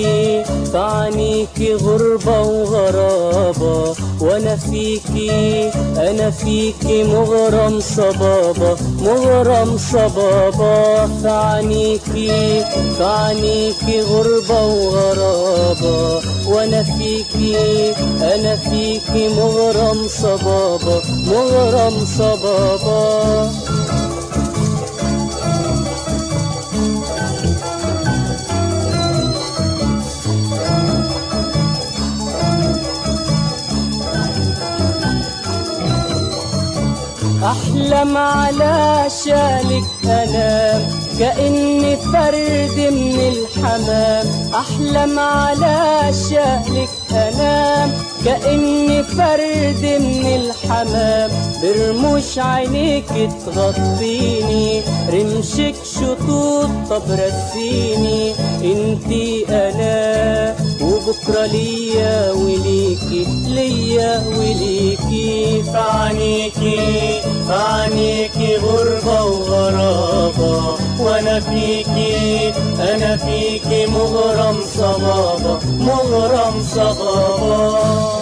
فيكي فعنيكي غربة وغرابة وانا فيكي انا فيكي مغرم صبابة مغرم صبابة فعنيكي فعنيكي غربة وغرابة وانا فيكي انا فيكي مغرم صبابة مغرم صبابة احلم على شالك انام كاني فرد من الحمام احلم على شالك انام كاني فرد من الحمام برموش عينيك تغطيني رمشك شطوط طب رسيني انتي انا وبكرة ليا وليكي ليا وليكي فعنيكي فعنيكي غربة وغرابة وانا فيكي انا فيكي مغرم صبابة مغرم صبابة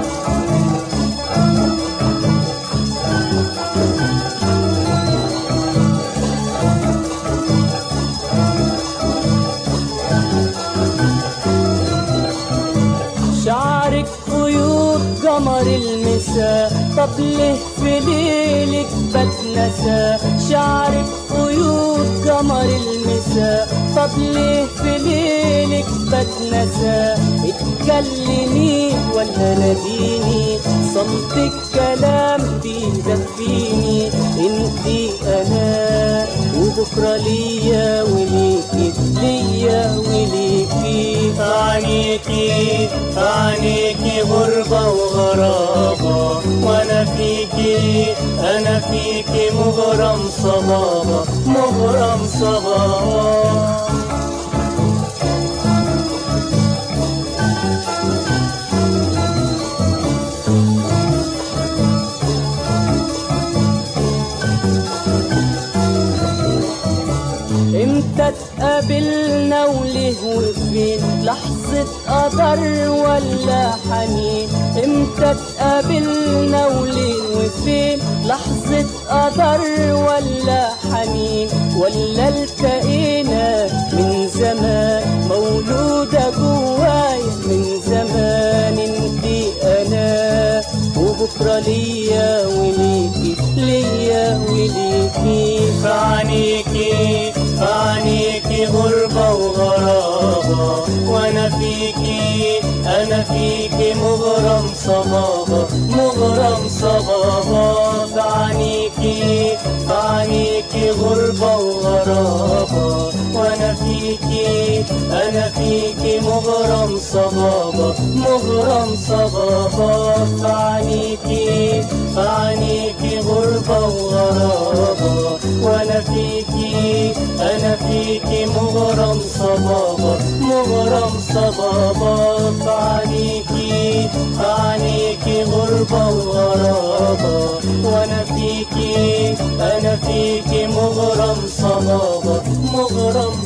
شعرك خيوط قمر المساء طب ليه في ليلك بتنسى شعرك خيوط قمر المساء طب ليه في ليلك بتنسى اتكلمي ولا ناديني صمتك كلام بيدفيني انتي انا وبكرة ليا وليكي ليا وليكي فعنيكي فعنيكي غربة وغرابة وانا فيكي انا فيكي مغرم صبابة مغرم صبابة امتى اتقابلنا وليه وفين لحظة قدر ولا حنين امتى اتقابلنا وليه وفين لحظة قدر ولا حنين ولا التقينا من زمان مولودة جوايا من زمان انتي انا وبكرة ليا وليكي ليا وليكي فعنيكي فعنيكي غربة وغرابة وانا فيكي انا فيكي مغرم صبابة مغرم صبابة فعنيكي فعنيكي غربة وغرابة وانا فيكي انا فيكي مغرم صبابة مغرم صبابة فعنيكي فعنيكي غربة وغرابة وانا فيكي انا فيكي مغرم صبابة مغرم صبابة فعنيكي فعنيكي غربة وغرابة وانا فيكي انا فيكي مغرم صبابة مغرم